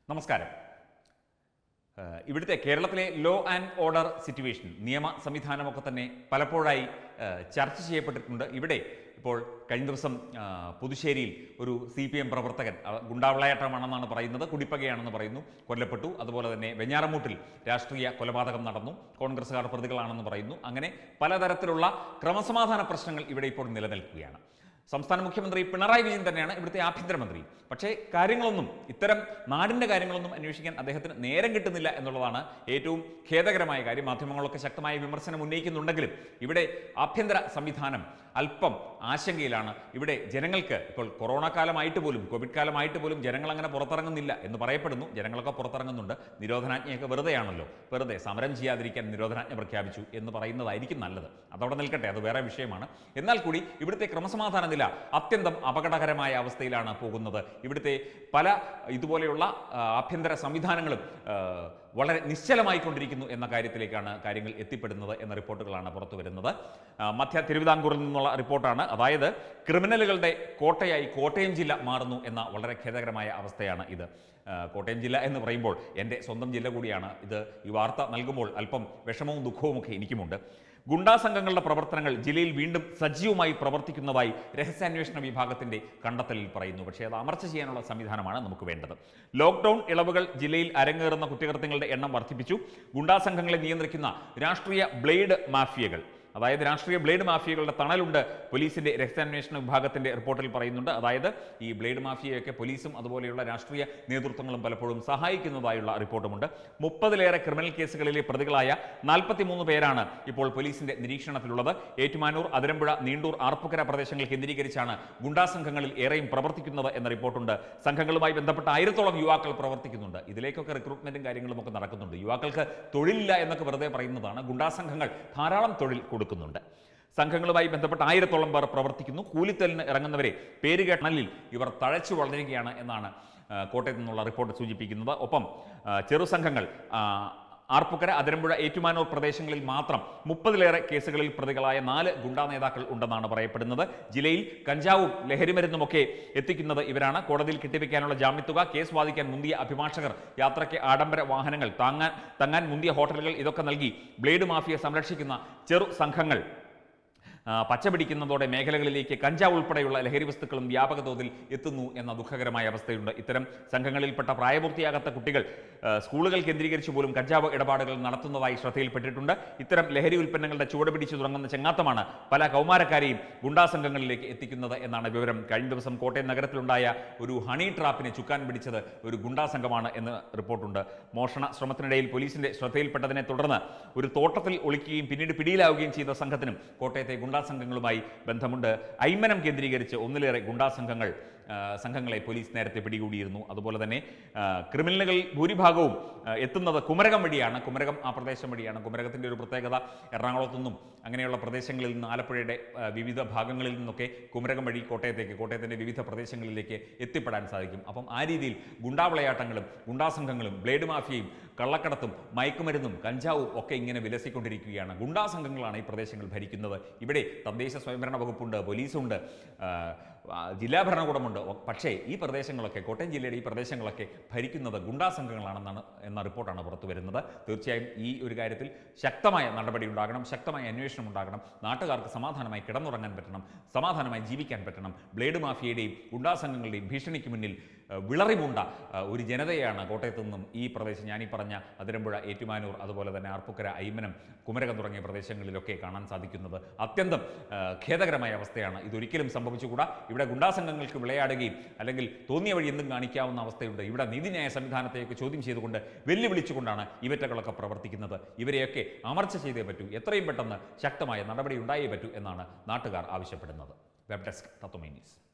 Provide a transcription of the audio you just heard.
നമസ്കാരം ഏഹ് ഇവിടുത്തെ കേരളത്തിലെ ലോ ആൻഡ് ഓർഡർ സിറ്റുവേഷൻ നിയമ സംവിധാനമൊക്കെ തന്നെ പലപ്പോഴായി ഏഹ് ചർച്ച ചെയ്യപ്പെട്ടിട്ടുണ്ട് ഇവിടെ ഇപ്പോൾ കഴിഞ്ഞ ദിവസം ആ, പുതുശ്ശേരിയിൽ ഒരു സി പി എം പ്രവർത്തകൻ ആ, ഗുണ്ടാവിളയാട്ടമാണെന്നാണ് പറയുന്നത് കുടിപ്പകയാണെന്ന് പറയുന്നു കൊല്ലപ്പെട്ടു അതുപോലെ തന്നെ വെഞ്ഞാറമൂട്ടിൽ രാഷ്ട്രീയ കൊലപാതകം നടന്നു കോൺഗ്രസ്സുകാർ പ്രതികളാണെന്ന് പറയുന്നു അങ്ങനെ പലതരത്തിലുള്ള ക്രമസമാധാന പ്രശ്നങ്ങൾ ഇവിടെ ഇപ്പോൾ നിലനിൽക്കുകയാണ് സംസ്ഥാന മുഖ്യമന്ത്രി പിണറായി വിജയൻ തന്നെയാണ് ഇവിടുത്തെ ആഭ്യന്തരമന്ത്രി പക്ഷേ കാര്യങ്ങളൊന്നും ഇത്തരം നാടിൻ്റെ കാര്യങ്ങളൊന്നും അന്വേഷിക്കാൻ അദ്ദേഹത്തിന് നേരം കിട്ടുന്നില്ല എന്നുള്ളതാണ് ഏറ്റവും ഖേദകരമായ കാര്യം മാധ്യമങ്ങളൊക്കെ ശക്തമായ വിമർശനം ഉന്നയിക്കുന്നുണ്ടെങ്കിലും ഇവിടെ ആഭ്യന്തര സംവിധാനം അല്പം ആശങ്കയിലാണ് ഇവിടെ ജനങ്ങൾക്ക് ഇപ്പോൾ കൊറോണ കാലമായിട്ട് പോലും കോവിഡ് കാലമായിട്ട് പോലും ജനങ്ങൾ അങ്ങനെ പുറത്തിറങ്ങുന്നില്ല എന്ന് പറയപ്പെടുന്നു ജനങ്ങളൊക്കെ പുറത്തിറങ്ങുന്നുണ്ട് നിരോധനാജ്ഞയൊക്കെ വെറുതെയാണല്ലോ വെറുതെ സമരം ചെയ്യാതിരിക്കാൻ നിരോധനാജ്ഞ പ്രഖ്യാപിച്ചു എന്ന് പറയുന്നതായിരിക്കും നല്ലത് അതവിടെ നിൽക്കട്ടെ അത് വേറെ വിഷയമാണ് എന്നാൽ കൂടി ഇവിടുത്തെ ക്രമസമാധാന നില അത്യന്തം അപകടകരമായ അവസ്ഥയിലാണ് പോകുന്നത് ഇവിടുത്തെ പല ഇതുപോലെയുള്ള ആ, ആഭ്യന്തര സംവിധാനങ്ങളും ആ, വളരെ നിശ്ചലമായിക്കൊണ്ടിരിക്കുന്നു എന്ന കാര്യത്തിലേക്കാണ് കാര്യങ്ങൾ എത്തിപ്പെടുന്നത് എന്ന റിപ്പോർട്ടുകളാണ് പുറത്തു വരുന്നത് ആ, മധ്യ തിരുവിതാംകൂറിൽ നിന്നുള്ള റിപ്പോർട്ടാണ് അതായത് ക്രിമിനലുകളുടെ കോട്ടയായി കോട്ടയം ജില്ല മാറുന്നു എന്ന വളരെ ഖേദകരമായ അവസ്ഥയാണ് ഇത് ആ, കോട്ടയം ജില്ല എന്ന് പറയുമ്പോൾ എൻ്റെ സ്വന്തം ജില്ല കൂടിയാണ് ഇത് ഈ വാർത്ത നൽകുമ്പോൾ അല്പം വിഷമവും ദുഃഖവും ഒക്കെ എനിക്കുമുണ്ട് ഗുണ്ടാ സംഘങ്ങളുടെ പ്രവർത്തനങ്ങൾ ജില്ലയിൽ വീണ്ടും സജീവമായി പ്രവർത്തിക്കുന്നതായി രഹസ്യാന്വേഷണ വിഭാഗത്തിന്റെ കണ്ടെത്തലിൽ പറയുന്നു പക്ഷേ അത് അമർച്ച ചെയ്യാനുള്ള സംവിധാനമാണ് നമുക്ക് വേണ്ടത് ലോക്ക്ഡൌൺ ഇളവുകൾ ജില്ലയിൽ അരങ്ങേറുന്ന കുറ്റകൃത്യങ്ങളുടെ എണ്ണം വർദ്ധിപ്പിച്ചു ഗുണ്ടാ സംഘങ്ങളെ നിയന്ത്രിക്കുന്ന രാഷ്ട്രീയ ബ്ലേഡ് മാഫിയകൾ അതായത് രാഷ്ട്രീയ ബ്ലേഡ് മാഫിയകളുടെ തണലുണ്ട് പോലീസിന്റെ രഹസ്യാന്വേഷണ വിഭാഗത്തിന്റെ റിപ്പോർട്ടിൽ പറയുന്നുണ്ട് അതായത് ഈ ബ്ലേഡ് മാഫിയയൊക്കെ പോലീസും അതുപോലെയുള്ള രാഷ്ട്രീയ നേതൃത്വങ്ങളും പലപ്പോഴും സഹായിക്കുന്നതായുള്ള റിപ്പോർട്ടുമുണ്ട് മുപ്പതിലേറെ ക്രിമിനൽ കേസുകളിലെ പ്രതികളായ നാൽപ്പത്തിമൂന്ന് പേരാണ് ഇപ്പോൾ പോലീസിന്റെ നിരീക്ഷണത്തിലുള്ളത് ഏറ്റുമാനൂർ അതിരമ്പുഴ നീണ്ടൂർ ആർപ്പുക്കര പ്രദേശങ്ങൾ കേന്ദ്രീകരിച്ചാണ് ഗുണ്ടാ സംഘങ്ങളിൽ ഏറെയും പ്രവർത്തിക്കുന്നത് എന്ന റിപ്പോർട്ടുണ്ട് സംഘങ്ങളുമായി ബന്ധപ്പെട്ട ആയിരത്തോളം യുവാക്കൾ പ്രവർത്തിക്കുന്നുണ്ട് ഇതിലേക്കൊക്കെ റിക്രൂട്ട്മെന്റും കാര്യങ്ങളും ഒക്കെ നടക്കുന്നുണ്ട് യുവാക്കൾക്ക് തൊഴിലില്ല എന്നൊക്കെ വെറുതെ പറയുന്നതാണ് ഗുണ്ടാ സംഘങ്ങൾ ധാരാളം തൊഴിൽ കൊടുക്കുന്നുണ്ട് സംഘങ്ങളുമായി ബന്ധപ്പെട്ട ആയിരത്തോളം പേർ പ്രവർത്തിക്കുന്നു കൂലിത്തലിന് ഇറങ്ങുന്നവരെ പേരുകേട്ടണലിൽ ഇവർ തഴച്ചു വളരുകയാണ് എന്നാണ് ആ, കോട്ടയത്ത് നിന്നുള്ള റിപ്പോർട്ട് സൂചിപ്പിക്കുന്നത് ഒപ്പം ആ, ചെറുസംഘങ്ങൾ ആ, ആർപ്പുക്കര അതിരമ്പുഴ ഏറ്റുമാനൂർ പ്രദേശങ്ങളിൽ മാത്രം മുപ്പതിലേറെ കേസുകളിൽ പ്രതികളായ നാല് ഗുണ്ടാ നേതാക്കൾ ഉണ്ടെന്നാണ് പറയപ്പെടുന്നത് ജില്ലയിൽ കഞ്ചാവും ലഹരിമരുന്നുമൊക്കെ എത്തിക്കുന്നത് ഇവരാണ് കോടതിയിൽ കെട്ടിവെക്കാനുള്ള ജാമ്യത്തുക കേസ് വാദിക്കാൻ മുന്തിയ അഭിഭാഷകർ യാത്രയ്ക്ക് ആഡംബര വാഹനങ്ങൾ താങ്ങാൻ തങ്ങാൻ മുന്തിയ ഹോട്ടലുകൾ ഇതൊക്കെ നൽകി ബ്ലേഡ് മാഫിയ സംരക്ഷിക്കുന്ന ചെറു സംഘങ്ങൾ ആ, പച്ചപിടിക്കുന്നതോടെ മേഖലകളിലേക്ക് കഞ്ചാവ് ഉൾപ്പെടെയുള്ള ലഹരി വസ്തുക്കളും വ്യാപക തോതിൽ എത്തുന്നു എന്ന ദുഃഖകരമായ അവസ്ഥയുണ്ട് ഇത്തരം സംഘങ്ങളിൽപ്പെട്ട പ്രായപൂർത്തിയാകാത്ത കുട്ടികൾ ആ, സ്കൂളുകൾ കേന്ദ്രീകരിച്ച് പോലും കഞ്ചാവ് ഇടപാടുകൾ നടത്തുന്നതായി ശ്രദ്ധയിൽപ്പെട്ടിട്ടുണ്ട് ഇത്തരം ലഹരി ഉൽപ്പന്നങ്ങളുടെ ചുവട് പിടിച്ചു തുടങ്ങുന്ന ചെങ്ങാത്തമാണ് പല കൗമാരക്കാരെയും ഗുണ്ടാ സംഘങ്ങളിലേക്ക് എത്തിക്കുന്നത് എന്നാണ് വിവരം കഴിഞ്ഞ ദിവസം കോട്ടയം നഗരത്തിലുണ്ടായ ഒരു ഹണി ട്രാപ്പിനെ ചുക്കാൻ പിടിച്ചത് ഒരു ഗുണ്ടാ സംഘമാണ് എന്ന് റിപ്പോർട്ടുണ്ട് മോഷണ ശ്രമത്തിനിടയിൽ പോലീസിന്റെ ശ്രദ്ധയിൽപ്പെട്ടതിനെ തുടർന്ന് ഒരു തോട്ടത്തിൽ ഒളിക്കുകയും പിന്നീട് പിടിയിലാവുകയും ചെയ്ത സംഘത്തിനും കോട്ടയത്തെ ഗുണ്ടാ സംഘങ്ങളുമായി ബന്ധമുണ്ട് ഐമനം കേന്ദ്രീകരിച്ച് ഒന്നിലേറെ ഗുണ്ടാ സംഘങ്ങൾ ആ, സംഘങ്ങളെ പോലീസ് നേരത്തെ പിടികൂടിയിരുന്നു അതുപോലെ തന്നെ ആ, ക്രിമിനലുകൾ ഭൂരിഭാഗവും ആ, എത്തുന്നത് കുമരകം വഴിയാണ് കുമരകം ആ പ്രദേശം വഴിയാണ് കുമരകത്തിൻ്റെ ഒരു പ്രത്യേകത എറണാകുളത്തു നിന്നും അങ്ങനെയുള്ള പ്രദേശങ്ങളിൽ നിന്ന് ആലപ്പുഴയുടെ ആ, വിവിധ ഭാഗങ്ങളിൽ നിന്നൊക്കെ കുമരകം വഴി കോട്ടയത്തേക്ക് കോട്ടയത്തിൻ്റെ വിവിധ പ്രദേശങ്ങളിലേക്ക് എത്തിപ്പെടാൻ സാധിക്കും അപ്പം ആ രീതിയിൽ ഗുണ്ടാവിളയാട്ടങ്ങളും ഗുണ്ടാ സംഘങ്ങളും ബ്ലേഡ് മാഫിയയും കള്ളക്കടത്തും മയക്കുമരുന്നും കഞ്ചാവും ഒക്കെ ഇങ്ങനെ വിലസിക്കൊണ്ടിരിക്കുകയാണ് ഗുണ്ടാ സംഘങ്ങളാണ് ഈ പ്രദേശങ്ങൾ ഭരിക്കുന്നത് ഇവിടെ തദ്ദേശ സ്വയംഭരണ വകുപ്പുണ്ട് പോലീസുണ്ട് ആ, ആ, ജില്ലാ ഭരണകൂടമുണ്ട് ഒ- പക്ഷേ ഈ പ്രദേശങ്ങളൊക്കെ കോട്ടയം ജില്ലയുടെ ഈ പ്രദേശങ്ങളൊക്കെ ഭരിക്കുന്നത് ഗുണ്ടാ സംഘങ്ങളാണെന്നാണ് എന്ന റിപ്പോർട്ടാണ് പുറത്തു വരുന്നത് തീർച്ചയായും ഈ ഒരു കാര്യത്തിൽ ശക്തമായ നടപടി ഉണ്ടാകണം ശക്തമായ അന്വേഷണം ഉണ്ടാകണം നാട്ടുകാർക്ക് സമാധാനമായി കിടന്നുറങ്ങാൻ പറ്റണം സമാധാനമായി ജീവിക്കാൻ പറ്റണം ബ്ലേഡ് മാഫിയയുടെയും ഗുണ്ടാ സംഘങ്ങളുടെയും ഭീഷണിക്ക് മുന്നിൽ ഏഹ്, വിളറിപൂണ്ട ഏഹ്, ഒരു ജനതയാണ് കോട്ടയത്തു നിന്നും ഈ പ്രദേശം ഞാനീ പറഞ്ഞ അതിരമ്പുഴ ഏറ്റുമാനൂർ അതുപോലെ തന്നെ ആർപ്പുക്കര ഐമനം കുമരകം തുടങ്ങിയ പ്രദേശങ്ങളിലൊക്കെ കാണാൻ സാധിക്കുന്നത് അത്യന്തം ഏഹ്, ഖേദകരമായ അവസ്ഥയാണ് ഇതൊരിക്കലും സംഭവിച്ചുകൂടാ ഇവിടെ ഗുണ്ടാ സംഘങ്ങൾക്ക് വിളയാടുകയും അല്ലെങ്കിൽ തോന്നിയ വഴി എന്തും കാണിക്കാവുന്ന അവസ്ഥയുണ്ട് ഇവിടെ നീതിന്യായ സംവിധാനത്തെയൊക്കെ ചോദ്യം ചെയ്തുകൊണ്ട് വെല്ലുവിളിച്ചുകൊണ്ടാണ് ഇവറ്റകളൊക്കെ പ്രവർത്തിക്കുന്നത് ഇവരെയൊക്കെ അമർച്ച ചെയ്തേ പറ്റൂ എത്രയും പെട്ടെന്ന് ശക്തമായ നടപടി ഉണ്ടായേ പറ്റൂ എന്നാണ് നാട്ടുകാർ ആവശ്യപ്പെടുന്നത് വെബ് ഡെസ്ക് തത്വമൈ ന്യൂസ്